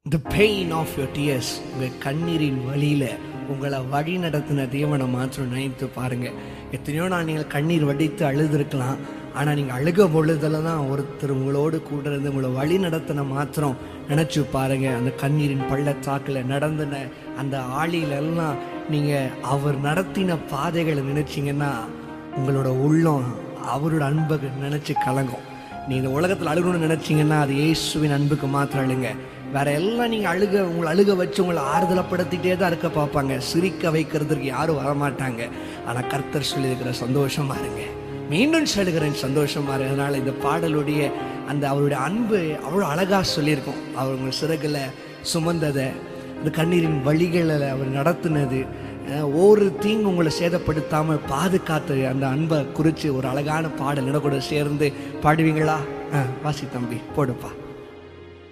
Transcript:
the pain of your tears உங்கள் கண்ணீரின் வழியில் உங்களை வழி நடத்தின தேவனை மாத்திரம் நினைத்து பாருங்க எத்தனையோ நான் நீங்கள் கண்ணீர் வடித்து அழுதுருக்கலாம் ஆனால் நீங்கள் அழுக பொழுதுல தான் ஒருத்தர் உங்களோடு கூட இருந்து உங்களை வழி நடத்தின மாத்திரம் நினச்சி பாருங்க அந்த கண்ணீரின் பள்ளத்தாக்கில் நடந்தின அந்த ஆளிலெல்லாம் நீங்கள் அவர் நடத்தின பாதைகளை நினைச்சீங்கன்னா உங்களோட உள்ளம் அவரோட அன்பை நினச்சி கலங்கும் நீ இந்த உலகத்தில் அழுகணும்னு நினைச்சீங்கன்னா அது இயேசுவின் அன்புக்கு மாத்திரம் அழுங்க வேற எல்லாம் நீங்க அழுக உங்களை அழுக வச்சு உங்களை ஆறுதலப்படுத்திட்டே தான் இருக்க பார்ப்பாங்க சிரிக்க வைக்கிறதுக்கு யாரும் வரமாட்டாங்க ஆனா கர்த்தர் சொல்லியிருக்கிற சந்தோஷமா இருங்க மீண்டும் சொல்லுகிறேன் சந்தோஷமா இருங்க அதனால இந்த பாடலுடைய அந்த அவருடைய அன்பு அவ்வளோ அழகா சொல்லியிருக்கோம் அவர் உங்கள் சிறகுல சுமந்ததை அந்த கண்ணீரின் வழிகளில் அவர் நடத்தினது அஹ், ஒரு தீங்கு உங்களை சேதப்படுத்தாமல் பாதுகாத்து அந்த அன்பை குறித்து ஒரு அழகான பாடல் கூட சேர்ந்து பாடுவீங்களா ஆ வாசி தம்பி போடுப்பா